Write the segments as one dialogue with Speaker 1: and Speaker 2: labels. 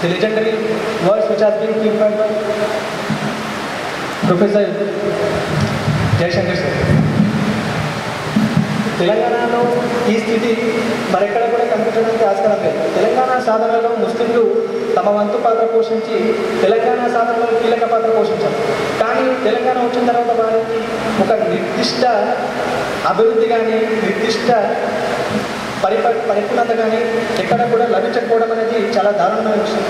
Speaker 1: the legendary words which has been prepared by Professor Jayashankar sir తెలంగాణలో ఈ స్థితి మరెక్కడ కూడా కనిపించడానికి ఆస్కారం లేదు తెలంగాణ సాధనలో ముస్లింలు తమ వంతు పాత్ర పోషించి తెలంగాణ సాధనలో కీలక పాత్ర పోషించారు కానీ తెలంగాణ వచ్చిన తర్వాత వారికి ఒక నిర్దిష్ట అభివృద్ధి కానీ నిర్దిష్ట పరిప పరిపూర్ణత కానీ ఎక్కడ కూడా లభించకపోవడం అనేది చాలా దారుణమైన విషయం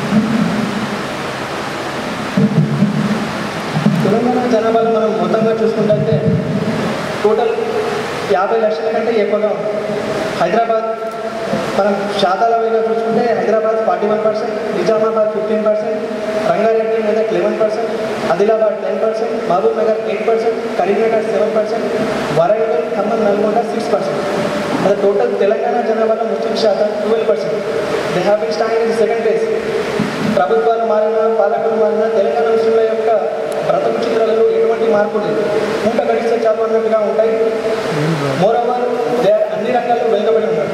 Speaker 1: తెలంగాణ జనాభాలో మనం మొత్తంగా చూసుకుంటే టోటల్ యాభై లక్షల కంటే ఎక్కువగా ఉంది హైదరాబాద్ మనం శాతాల వైగా చూసుకుంటే Hyderabad forty one percent Nizamabad fifteen percent Rangareddy Medak eleven percent Adilabad ten percent Mahabub Nagar eight percent Karimnagar seven percent Warangal Khammam Nalgonda six percent అది టోటల్ తెలంగాణ జనాభాలో ముస్లిం శాతం twelve percent they have been standing in second place ప్రభుత్వాలు మారినా పాలకులు మారినా తెలంగాణ ముస్లింల యొక్క బ్రతుకు చిత్రాలలో ఎటువంటి మార్పు లేదు పూట గడిస్తే చాలు అన్నట్టుగా ఉంటాయి మోరవర్ దే అన్ని రంగాల్లో వెనుకబడి ఉన్నారు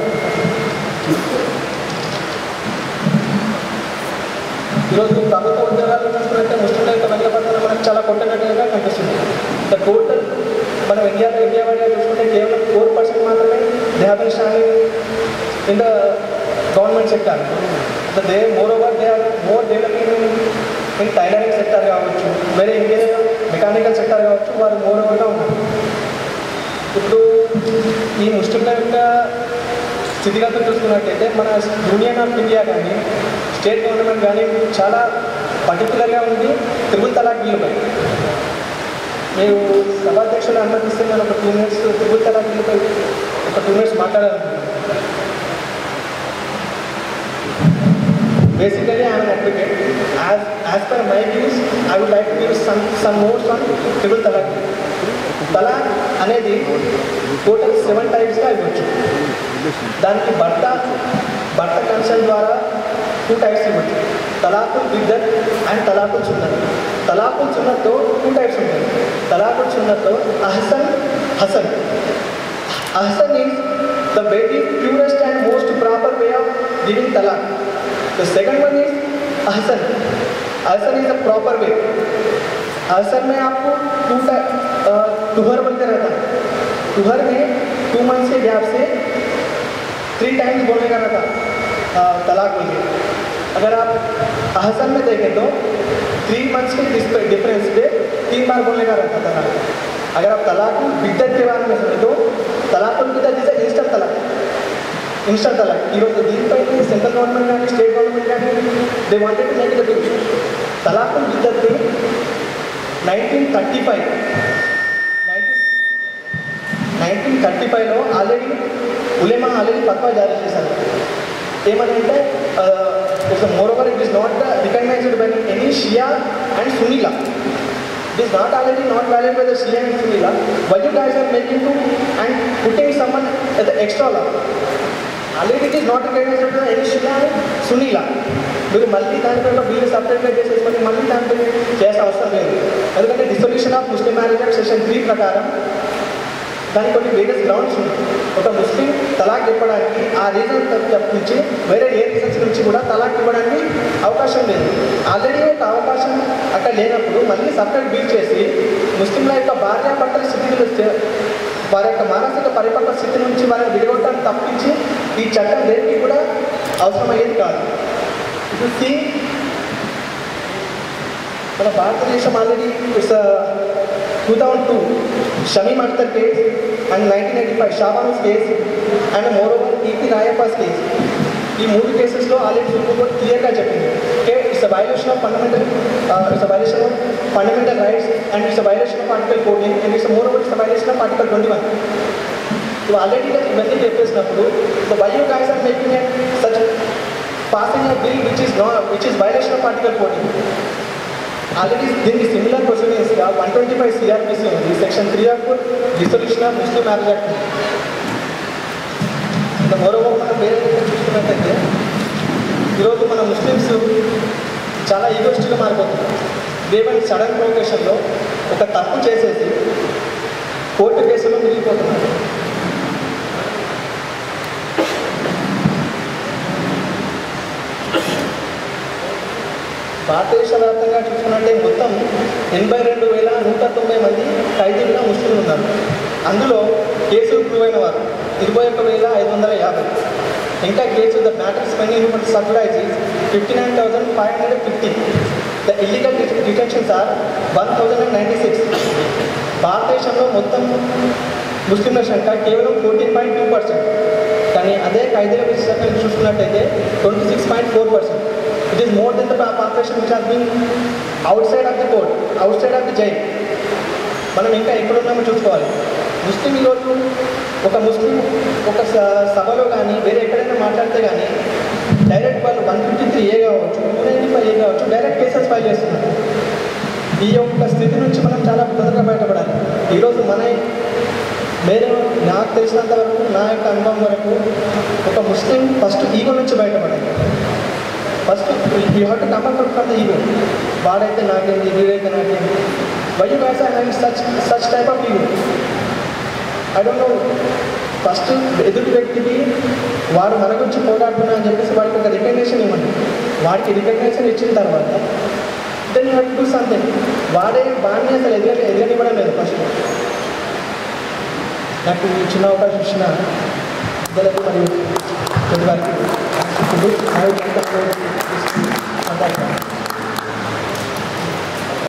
Speaker 1: ఈరోజు ప్రభుత్వ ఉద్యోగాలు చూసుకున్నట్టే ముస్లింల యొక్క వెనుకబడతనం మనకు చాలా కొట్టనట్టుగా కనిపిస్తుంది ద టోటల్ మనం ఇండియాలో ఇండియా వైడ్గా చూసుకుంటే కేవలం ఫోర్ పర్సెంట్ మాత్రమే they have been standing in the government sector they more over they are more developing in tailoring sector కావచ్చు వేరే ఇంజనీర్ మెకానికల్ సెక్టర్ కావచ్చు వారు మోర్ ఓవర్గా ఉన్నారు ఇప్పుడు ఈ ముస్లింల యొక్క స్థితిగతులు చూసుకున్నట్టయితే మన యూనియన్ ఆఫ్ ఇండియా కానీ స్టేట్ గవర్నమెంట్ కానీ చాలా పర్టికులర్గా ఉంది త్రిబుల్ తలాక్ బిల్లుపై మీరు సభాధ్యక్షులు అనుమతిస్తే నేను ఒక టూ మినిట్స్ త్రిబుల్ తలాక్ బిల్లుపై ఒక టూ మినిట్స్ మాట్లాడాలనుకుంటున్నాను Basically, I am an advocate. As, as per my views, I would like to give some, some notes on triple talaq. Talaq అనేది టోటల్ సెవెన్ టైప్స్గా ఇవ్వచ్చు దానికి భర్త భర్త కన్సల్ట్ ద్వారా టూ టైప్స్ ఇవ్వచ్చు తలాకుల్ బిద్దత్ అండ్ తలాకుల్ సున్నత్ తలాకుల్ సున్నత్తో టూ టైప్స్ ఉంటాయి తలాకుల్ సున్నత్తో అహసన్ హసన్ అహసన్ is the very purest and most proper way of giving talaq The second one is ahsan. Ahsan is a proper way. ahsan में आपको टू टूहर बनते रहता है टूहर में टू मंथ्स के गैप से थ्री टाइम्स बोलने का रहता है तलाक बोल के अगर आप ahsan में देखें तो थ्री मंथ्स के डिफरेंस पे तीन बार बोलने का रहता तलाक अगर आप तलाक बिद्दत के बारे में सुने तो तलाक बिद्दत जैसे इंस्टेंट तलाक ఇన్స్టా తలాక్ ఈరోజు దీనిపై సెంట్రల్ గవర్నమెంట్ కానీ స్టేట్ గవర్నమెంట్ కానీ they wanted to make the bill తలాకుల్ బిద్దత్ని nineteen thirty five nineteen thirty ఫైవ్లో ఆల్రెడీ ఉలేమా ఆల్రెడీ పక్వా జారీ చేశారు ఏమని అంటే more over it is not recognized by any Shia and సునీలా It is not already not valid by the Shia and Sunni law. Why you guys are making to and putting someone as the extra law? Already it is not recognized any Shia Sunni law మీరు మళ్ళీ దానిపై ఒక bill సపరేట్గా చేసేసుకొని మళ్ళీ దానిపై చేయాల్సిన అవసరం లేదు ఎందుకంటే dissolution of Muslim marriage act section three ప్రకారం దానికి కొన్ని వేరియస్ గ్రౌండ్స్ ఉన్నాయి ఒక ముస్లిం తలాక్ ఇవ్వడానికి ఆ రీజన్ తప్పించి వేరే ఏ రీజన్స్ నుంచి కూడా తలాక్ ఇవ్వడానికి అవకాశం లేదు ఆల్రెడీ ఒక అవకాశం అక్కడ లేనప్పుడు మళ్ళీ సపరేట్ బిల్ చేసి ముస్లింల యొక్క భార్యాభర్తల స్థితిని వారి యొక్క మానసిక పరిపక్వ స్థితి నుంచి వారిని విడగొట్టడానికి తప్పించి ఈ చట్టం దేనికి కూడా అవసరమయ్యేది కాదు ఇప్పుడు సి మన భారతదేశం already it's two thousand two Shamim Akhtar case and nineteen eighty five Shahbano's case and more over EP Royappa case ఈ మూడు కేసెస్లో ఆల్రెడీ సుప్రీంకోర్టు క్లియర్గా చెప్పింది okay it's a violation of fundamental it's a violation of fundamental rights and it's a violation of article fourteen and it's more over it's a violation of article twenty one ఇవి already ఇవన్నీ చెప్పేసినప్పుడు so why you guys are making at such passing a bill which is not which is violation of article fourteen already దీనికి similar ప్రొసీడింగ్స్గా one twenty five CrPC ఉంది section three of resolution of Muslim marriage act ఇంకా moreover మనం వేరే విధంగా చూసుకున్నట్టయితే ఈరోజు మన ముస్లిమ్స్ చాలా ఈగోస్ట్గా మారిపోతున్నారు దేవన్ సడన్ ప్రొకేషన్లో ఒక తప్పు చేసేసి కోర్టు కేసులో మిగిలిపోతున్నారు భారతదేశ వ్యాప్తంగా చూసుకున్నట్టే మొత్తం ఎనభై రెండు వేల నూట తొంభై మంది ఖైదీలుగా ముస్లింలు ఉన్నారు అందులో కేసులు ప్రూవ్ అయిన వారు ఇరవై ఒక్క వేల ఐదు వందల యాభై ఇంకా case the matters pending for subsidize fifty nine thousand five hundred fifty the illegal detentions are one thousand and ninety six భారతదేశంలో మొత్తం ముస్లింల సంఖ్య కేవలం ఫోర్టీన్ పాయింట్ టూ పర్సెంట్ కానీ అదే ఖైదీల విషయంలో చూసుకున్నట్టయితే twenty six point four percent it is more than the population which has been outside of the court outside of the jail మనం ఇంకా ఎక్కడున్నామో చూసుకోవాలి ముస్లిం ఈరోజు ఒక ముస్లిం ఒక స- సభలో కానీ వేరే ఎక్కడైనా మాట్లాడితే కానీ డైరెక్ట్ వాళ్ళు వన్ ఫిఫ్టీ త్రీ ఏ కావచ్చు టూ నైంటీ ఫైవ్ ఏ కావచ్చు డైరెక్ట్ కేసెస్ ఫైల్ చేస్తున్నారు ఈ యొక్క స్థితి నుంచి మనం చాలా తొందరగా బయటపడాలి ఈరోజు మన నేను నాకు తెలిసినంత వరకు నా యొక్క అనుభవం వరకు ఒక ముస్లిం ఫస్ట్ ఈగో నుంచి బయటపడాలి first you have to come out from the ego వాడైతే నాకేంది వీడైతే నాకేంది why you guys are having such such type of ego I don't know first ఎదుటి వ్యక్తికి వాడు మన గురించి పోరాడుతున్నా అని చెప్పేసి వాడికి ఒక రికగ్నేషన్ ఇవ్వండి వాడికి రికగ్నేషన్ ఇచ్చిన తర్వాత దెన్ యూ డూ సంథింగ్ వాడే వాడిని అసలు ఎదుగ ఎదగనివ్వడం లేదు ఫస్ట్ నాకు ఈ చిన్న అవకాశం ఇచ్చిన పెద్దలకు మరియు పెద్దవారికి ఇప్పుడు నా యొక్క మాట్లాడతాను